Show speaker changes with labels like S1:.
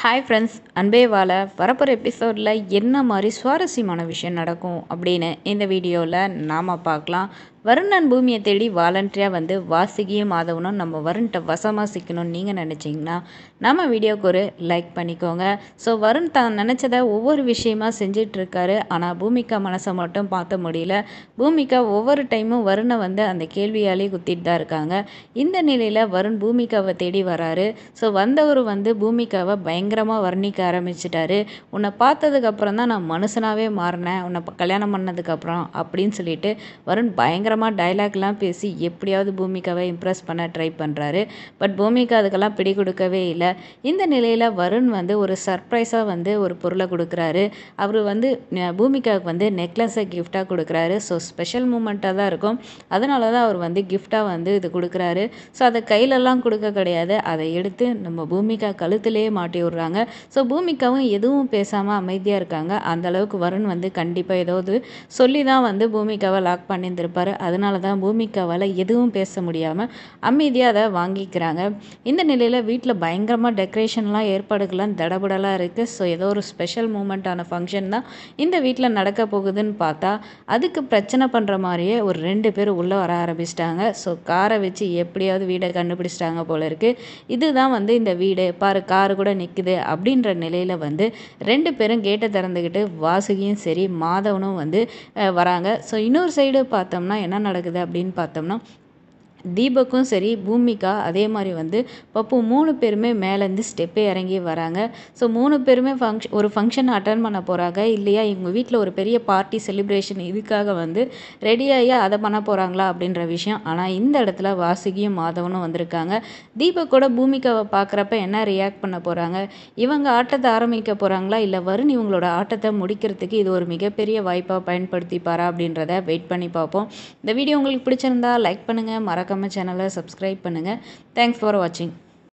S1: hi friends அன்பே வாழ வரப்போகிற எபிசோடில் என்ன மாதிரி சுவாரஸ்யமான விஷயம் நடக்கும் அப்படின்னு இந்த வீடியோவில் நாம் பார்க்கலாம் வருணன் பூமியை தேடி வாலண்டரியாக வந்து வாசுகியும் மாதவனும் நம்ம வருண்கிட்ட வசமாக சிக்கணும்னு நீங்கள் நினச்சிங்கன்னா நம்ம வீடியோக்கு ஒரு லைக் பண்ணிக்கோங்க ஸோ வருண் தான் நினச்சதை ஒவ்வொரு விஷயமா செஞ்சிட்ருக்காரு ஆனால் பூமிகா மனசை மட்டும் பார்த்த முடியல பூமிகா ஒவ்வொரு டைமும் வருணை வந்து அந்த கேள்வியாலே குத்திட்டு தான் இருக்காங்க இந்த நிலையில் வருண் பூமிகாவை தேடி வராரு ஸோ வந்தவர் வந்து பூமிகாவை பயங்கரமாக வர்ணிக்க ஆரம்பிச்சிட்டாரு உன்னை பார்த்ததுக்கப்புறம் தான் நான் மனுஷனாகவே மாறினேன் உன்னை ப- கல்யாணம் பண்ணதுக்கப்புறம் அப்படின்னு சொல்லிட்டு வருண் பயங்கரமாக டைலாக்லாம் பேசி எப்படியாவது பூமிகாவை இம்ப்ரெஸ் பண்ண ட்ரை பண்ணுறாரு பட் பூமிகா அதுக்கெல்லாம் பிடி கொடுக்கவே இல்லை இந்த நிலையில் வருண் வந்து ஒரு சர்ப்ரைஸாக வந்து ஒரு பொருளை கொடுக்குறாரு அவர் வந்து ந- பூமிகாவுக்கு வந்து நெக்லஸை கிஃப்டாக கொடுக்குறாரு ஸோ ஸ்பெஷல் மூமெண்ட்டாக தான் இருக்கும் அதனால தான் அவர் வந்து கிஃப்டாக வந்து இது கொடுக்குறாரு ஸோ அதை கையிலலாம் கொடுக்க கிடையாது அதை எடுத்து நம்ம பூமிகா கழுத்திலேயே மாட்டி விடுறாங்க ஸோ பூமிகாவும் எதுவும் பேசாமல் அமைதியாக இருக்காங்க அந்த அளவுக்கு வருண் வந்து கண்டிப்பாக ஏதாவது சொல்லி தான் வந்து பூமிகாவை லாக் பண்ணியிருந்திருப்பாரு அதனால தான் பூமிகாவால் எதுவும் பேச முடியாமல் அமைதியாக அதை வாங்கிக்கிறாங்க இந்த நிலையில் வீட்டில் பயங்கரமாக டெக்கரேஷன்லாம் ஏற்பாடுகள்லாம் தடபடலாக இருக்குது ஸோ ஏதோ ஒரு ஸ்பெஷல் மூமெண்ட்டான ஃபங்க்ஷன் தான் இந்த வீட்டில் நடக்க போகுதுன்னு பார்த்தா அதுக்கு பிரச்சனை பண்ணுற மாதிரியே ஒரு ரெண்டு பேர் உள்ளே வர ஆரம்பிச்சிட்டாங்க ஸோ காரை வச்சு எப்படியாவது வீடை கண்டுபிடிச்சிட்டாங்க போல இருக்கு இதுதான் வந்து இந்த வீடு பாரு காரு கூட நிற்குது அப்படின்ற நிலையில் வந்து ரெண்டு பேரும் கேட்டை திறந்துக்கிட்டு வாசுகியும் சரி மாதவனும் வந்து அஹ், வராங்க ஸோ இன்னொரு சைடு பார்த்தோம்னா என்ன நடக்குது அப்படின்னு பார்த்தோம்னா தீபக்கும் சரி பூமிகா அதே மாதிரி வந்து பப்பு மூணு பேருமே மேலேருந்து ஸ்டெப்பே இறங்கி வராங்க ஸோ மூணு பேருமே ஃபங்க்ஷன் ஒரு ஃபங்க்ஷன் அட்டன் பண்ண போகிறாங்க இல்லையா இவங்க வீட்டில் ஒரு பெரிய பார்ட்டி செலிப்ரேஷன் இதுக்காக வந்து ரெடியாகி அதை பண்ண போகிறாங்களா அப்படின்ற விஷயம் ஆனால் இந்த இடத்துல வாசுகியும் மாதவனும் வந்திருக்காங்க தீபக்கோட பூமிகாவை பார்க்குறப்ப என்ன ரியாக்ட் பண்ண போகிறாங்க இவங்க ஆட்டத்தை ஆரம்பிக்க போகிறாங்களா இல்லை வருண் இவங்களோட ஆட்டத்தை முடிக்கிறதுக்கு இது ஒரு மிகப்பெரிய வாய்ப்பாக பயன்படுத்திப்பாரா அப்படின்றத வெயிட் பண்ணி பார்ப்போம் இந்த வீடியோ உங்களுக்கு பிடிச்சிருந்தா லைக் பண்ணுங்கள் மறக்காம சேனலை சப்ஸ்கிரைப் பண்ணுங்கள் தேங்க்ஸ் ஃபார் வாட்சிங்